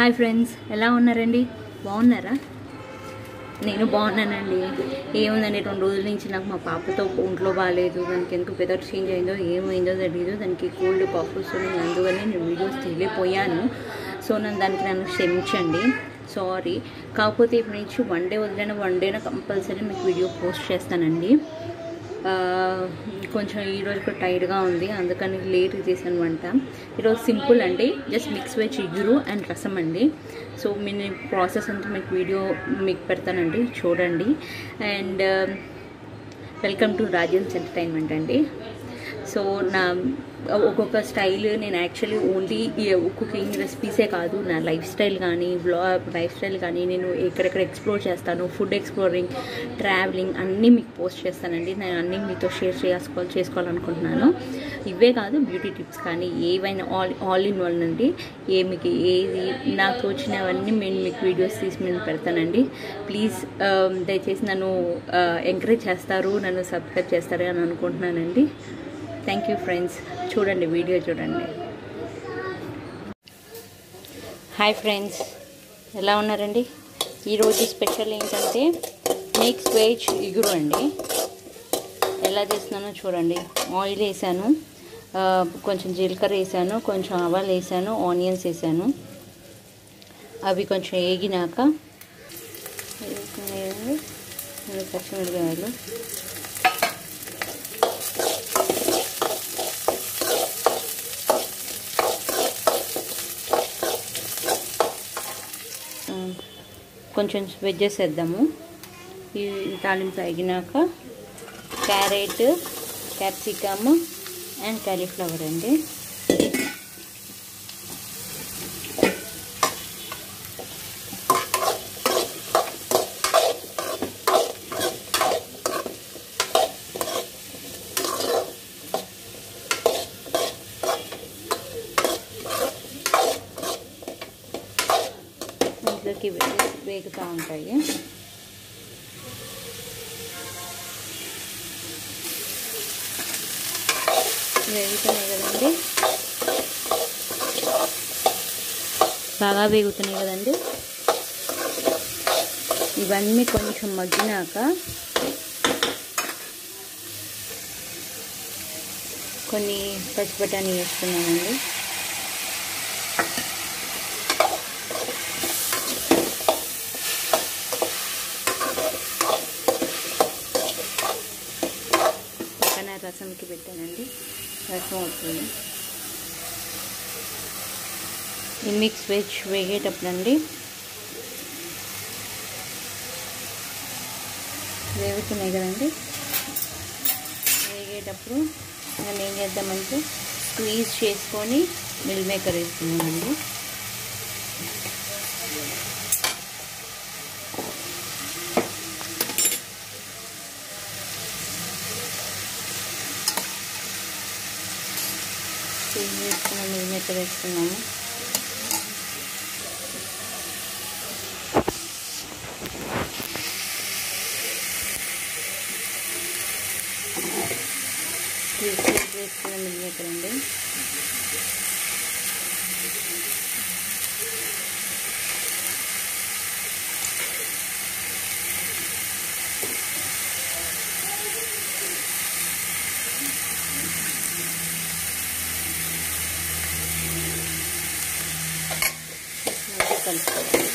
Hi friends ఎలా ఉన్నారండి బాగున్నారా నేను బాగున్నానండి ఏముందండి రెండు రోజుల నుంచి నాకు మా పాపతో ఒంట్లో బాగాలేదు దానికి ఎందుకు వెదర్ చేంజ్ అయిందో ఏమైందో తెలియదు దానికి కోల్డ్ కాఫ్ వస్తుంది అందువల్ల నేను వీడియోస్ తెలియపోయాను సో నన్ను దానికి నన్ను క్షమించండి సారీ కాకపోతే ఇప్పటి నుంచి వన్ డే వదిలిన వన్ డేన కంపల్సరీ మీకు వీడియో పోస్ట్ చేస్తానండి ఆ, కొంచెం ఈరోజు కూడా టైర్డ్గా ఉంది అందుకని లేట్ చేశాను వంట ఈరోజు సింపుల్ అండి జస్ట్ మిక్స్ వెజ్ ఇగురు అండ్ రసం అండి సో నేను ప్రాసెస్ అంతా మీకు వీడియో మీకు పెడతానండి చూడండి and welcome to Rajan's entertainment అండి సో నా ఒక్కొక్క స్టైల్ నేను యాక్చువల్లీ ఓన్లీ కుకింగ్ రెసిపీసే కాదు నా లైఫ్ స్టైల్ కానీ బ్లాగ్ లైఫ్ స్టైల్ కానీ నేను ఎక్కడెక్కడ ఎక్స్ప్లోర్ చేస్తాను ఫుడ్ ఎక్స్ప్లోరింగ్ ట్రావెలింగ్ అన్నీ మీకు పోస్ట్ చేస్తానండి నేను అన్నీ మీతో షేర్ చేసుకోవాలి చేసుకోవాలనుకుంటున్నాను ఇవే కాదు బ్యూటీ టిప్స్ కానీ ఏవైనా ఆల్ ఆల్ ఇన్ వన్ అండి ఏ మీకు ఏది నాకు వచ్చినవన్నీ నేను మీకు వీడియోస్ తీసి నేను పెడతానండి ప్లీజ్ దయచేసి నన్ను ఎంకరేజ్ చేస్తారు నన్ను సబ్స్క్రైబ్ చేస్తారు అని అనుకుంటున్నానండి థ్యాంక్ యూ ఫ్రెండ్స్ చూడండి వీడియో చూడండి హాయ్ ఫ్రెండ్స్ ఎలా ఉన్నారండి ఈరోజు స్పెషల్ ఏంటంటే మిక్స్ వెజ్ ఇగురు అండి ఎలా చేస్తున్నానో చూడండి ఆయిల్ వేసాను ఆ, కొంచెం జీలకర్ర వేసాను కొంచెం ఆవాలు వేసాను ఆనియన్స్ వేసాను అవి కొంచెం వేగినాక వేగినాయండి. రెండు పచ్చిమిరపకాయలు ఆ, కొంచెం వెజ్జెస్ వేద్దాము ఈ తాలింపు అయినాక క్యారెట్ క్యాప్సికమ్ అండ్ కాలీఫ్లవర్ అండి ఇంట్లోకి వేగుతూ ఉంటాయి వేగుతున్నాయి కదండి బాగా వేగుతున్నాయి కదండి ఇవన్నీ కొంచెం మగ్గినాక కొన్ని పచ్చిబటానీ వేస్తున్నానండి పక్కన రసంకి పెట్టానండి రసం అవుతుంది ఈ మిక్స్ వెజ్ వేగేటప్పుడు అండి వేగుతున్నాయి కదండి వేగేటప్పుడు మనం ఏం చేద్దామంటే స్క్వీజ్ చేసుకొని మిల్ మేకర్ వేస్తున్నామండి స్క్వీజ్ చేసుకున్న మిల్ మేకర్ వేస్తున్నాము స్క్వీజ్ చేసుకున్న మిల్ మేకర్ అండి మంచిగా కలుపుకోవాలి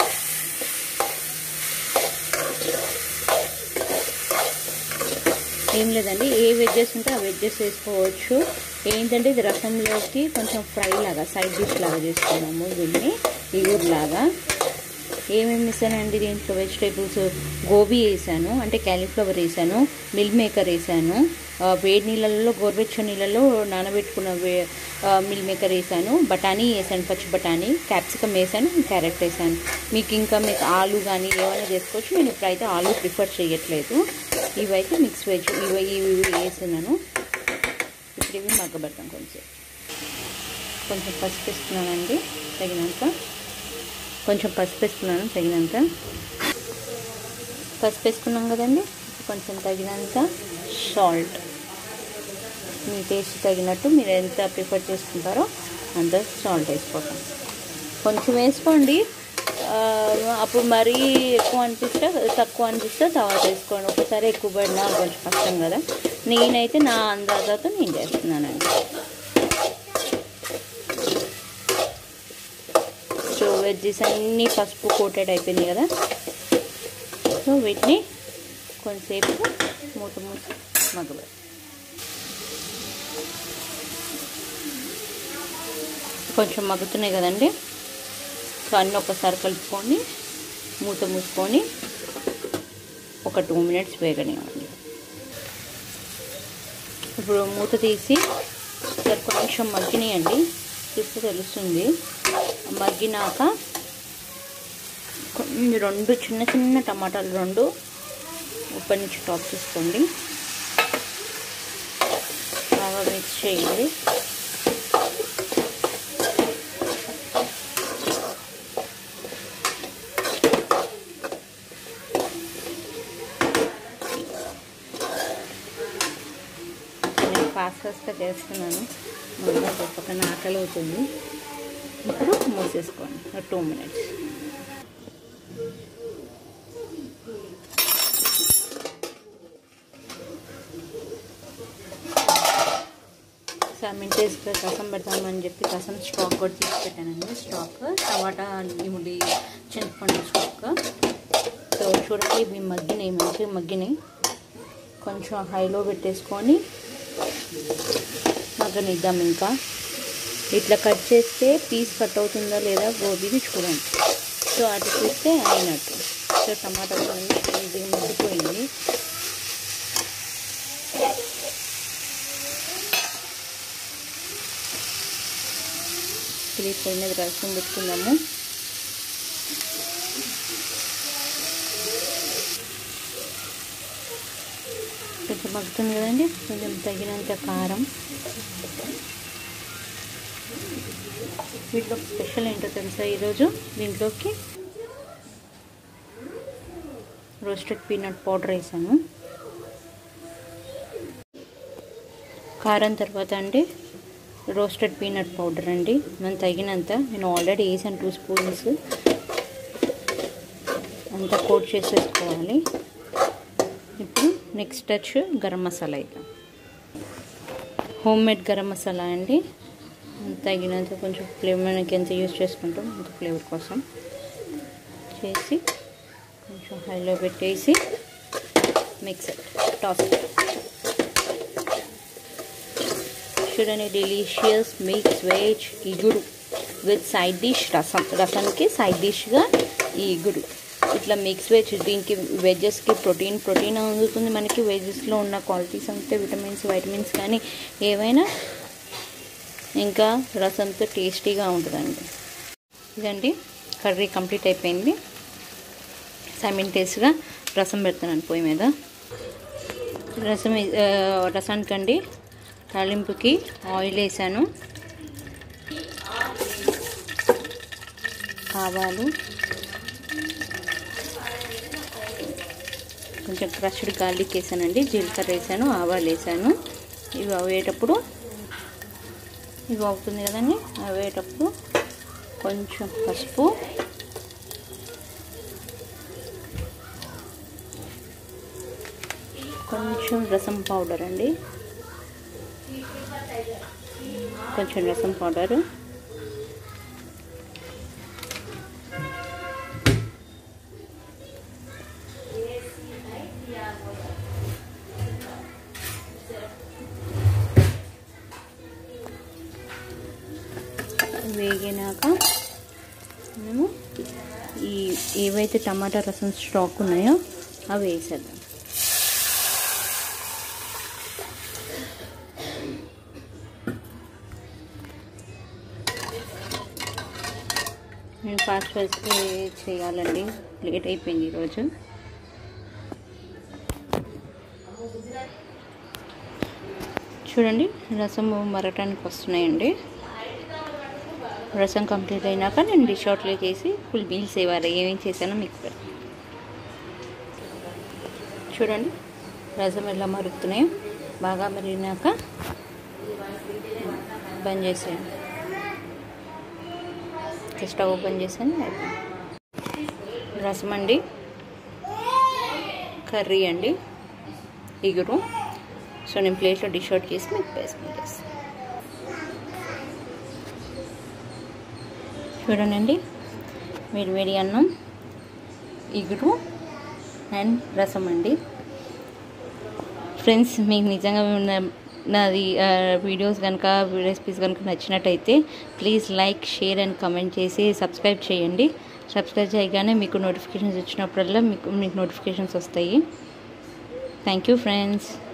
ఏం లేదండి ఏ వెజ్జెస్ ఉంటే ఆ వెజ్జెస్ వేసుకోవచ్చు ఏంటంటే ఇది రసంలోకి కొంచెం ఫ్రై లాగా సైడ్ డిష్ లాగా చేసుకున్నాము దీన్ని ఇగురులాగా ఏమేమి వేసానండి దీంట్లో వెజిటేబుల్స్ గోబీ వేసాను అంటే క్యాలీఫ్లవర్ వేసాను మిల్ మేకర్ వేసాను ఆ, వేడి నీళ్ళల్లో గోరువెచ్చని నీళ్ళలో నానబెట్టుకున్న వే ఆ, మిల్ మేకర్ వేసాను బఠానీ వేసాను పచ్చి బఠానీ క్యాప్సికమ్ వేసాను క్యారెట్ వేసాను మీకు ఇంకా మీకు ఆలు కానీ ఏమైనా చేసుకోవచ్చు నేను ఇప్పుడైతే ఆలు ప్రిఫర్ చేయట్లేదు ఇవైతే మిక్స్ వెజ్ ఇవి ఇవి ఇవి వేస్తున్నాను ఇప్పుడు ఇవి మగ్గబెడతాం కొంచెం కొంచెం పసుపు వేస్తున్నానండి తగినంత కొంచెం పసుపు వేస్తున్నాను తగినంత పసుపు వేసుకున్నాం కదండి కొంచెం తగినంత సాల్ట్ మీ టేస్ట్ తగినట్టు మీరు ఎంత ప్రిఫర్ చేసుకుంటారో అంత సాల్ట్ వేసుకోవటం కొంచెం వేసుకోండి ఆ, అప్పుడు మరీ ఎక్కువ అనిపిస్తే తక్కువ అనిపిస్తే తర్వాత వేసుకోండి ఒకసారి ఎక్కువ పడినా కొంచెం కష్టం కదా నేనైతే నా అందాజాతో నేను చేస్తున్నానండి సో వెజ్జెస్ అన్నీ పసుపు కోటెడ్ అయిపోయినాయి కదా సో వీటిని కొంతసేపు మూత మూత మగబెట్టాలి కొంచెం మగ్గుతున్నాయి కదండి సో అన్నీ ఒకసారి కలుపుకొని మూత మూసుకొని ఒక టూ మినిట్స్ వేగనివ్వండి ఇప్పుడు మూత తీసి ఒకసారి కొంచెం మగ్గినాయండి చూస్తే తెలుస్తుంది మగ్గినాక కొన్ని రెండు చిన్న చిన్న టమాటాలు రెండు ఉప్పటి నుంచి టాప్ చేసుకోండి బాగా మిక్స్ చేయండి నేను ఫాస్ట్ ఫాస్ట్గా చేస్తున్నాను ముందుగా చెప్పకన్నా ఆకలి అవుతుంది ఇప్పుడు మూసేసుకోండి ఒక టూ మినిట్స్ మింటేస్గా రసం పెడతామని చెప్పి రసం స్టాక్ కూడా తీసి పెట్టానండి స్టాక్ టమాటా ఇముడి చింతపండు స్టాక్ సో చూడండి ఇవి మగ్గినాయి మంచిగా మగ్గినాయి కొంచెం హైలో పెట్టేసుకొని మగ్గనిద్దాం ఇంకా ఇట్లా కట్ చేస్తే పీస్ కట్ అవుతుందా లేదా గోబీని చూడండి సో అటు చూస్తే అయినట్టు సో టమాటా కూడా ఈజీగా మగ్గిపోయింది ఇది పొయ్యి మీద రసం పెట్టుకుందాము కొంచెం మగ్గుతుంది కదండి కొంచెం తగినంత కారం వీటిలో స్పెషల్ ఏంటో తెలుసా ఈరోజు దీంట్లోకి రోస్టెడ్ పీనట్ పౌడర్ వేసాను కారం తర్వాత అండి రోస్టెడ్ పీనట్ పౌడర్ అండి మనం తగినంత నేను ఆల్రెడీ వేసాను టూ స్పూన్స్ అంతా కోట్ చేసేసుకోవాలి ఇప్పుడు నెక్స్ట్ టచ్ గరం మసాలా ఇద్దాం హోమ్ మేడ్ గరం మసాలా అండి తగినంత కొంచెం ఫ్లేవర్ మనకి ఎంత యూజ్ చేసుకుంటాం అంత ఫ్లేవర్ కోసం చేసి కొంచెం హైలో పెట్టేసి మిక్స్ టాస్ చూడండి డెలిషియస్ మిక్స్ వెజ్ ఇగుడు విత్ సైడ్ డిష్ రసం రసానికి సైడ్ డిష్గా ఈ ఇగుడు ఇట్లా మిక్స్ వెజ్ దీనికి వెజెస్కి ప్రోటీన్ ప్రోటీన్ అందుతుంది మనకి వెజెస్లో ఉన్న క్వాలిటీస్ అంతే విటమిన్స్ వైటమిన్స్ కానీ ఏవైనా ఇంకా రసంతో టేస్టీగా ఉంటుందండి ఇదండి కర్రీ కంప్లీట్ అయిపోయింది సైమింటేస్గా రసం పెడుతున్నాను పొయ్యి మీద రసం రసానికండి తాలింపుకి ఆయిల్ వేసాను ఆవాలు కొంచెం క్రష్డ్ గార్లిక్ వేసానండి జీలకర్ర వేసాను ఆవాలు వేసాను ఇవి అవేటప్పుడు ఇవి అవుతుంది కదండి అవేటప్పుడు కొంచెం పసుపు కొంచెం రసం పౌడర్ అండి కొంచెం రసం పౌడర్ వేగినాక మేము ఈ ఏవైతే టమాటా రసం స్టాక్ ఉన్నాయో అవి వేసేద్దాం నేను ఫాస్ట్ ఫాస్ట్గా చేయాలండి లేట్ అయిపోయింది ఈరోజు చూడండి రసం మరగటానికి వస్తున్నాయండి రసం కంప్లీట్ అయినాక నేను డిష్ అవుట్లో చేసి ఫుల్ మీల్స్ ఇవ్వాలి ఏమేమి చేశానో మీకు పెడతాను చూడండి రసం ఎలా మరుగుతున్నాయో బాగా మరిగినాక బంద్ చేసేయండి జస్ట్ స్టవ్ ఓపెన్ చేసాను రసం అండి కర్రీ అండి ఇగురు సో నేను ప్లేట్లో డిష్ అవుట్ చేసి మీకు వేసుకుని చేస్తాను చూడండి వేడి వేడి అన్నం ఇగురు అండ్ రసం అండి ఫ్రెండ్స్ మీకు నిజంగా ఉన్న- నాది వీడియోస్ కనుక రెసిపీస్ కనుక నచ్చినట్టయితే please like share and comment చేసి సబ్స్క్రైబ్ చేయండి సబ్స్క్రైబ్ చేయగానే మీకు నోటిఫికేషన్స్ వచ్చినప్పుడల్లా మీకు మీకు నోటిఫికేషన్స్ వస్తాయి థ్యాంక్ యూ ఫ్రెండ్స్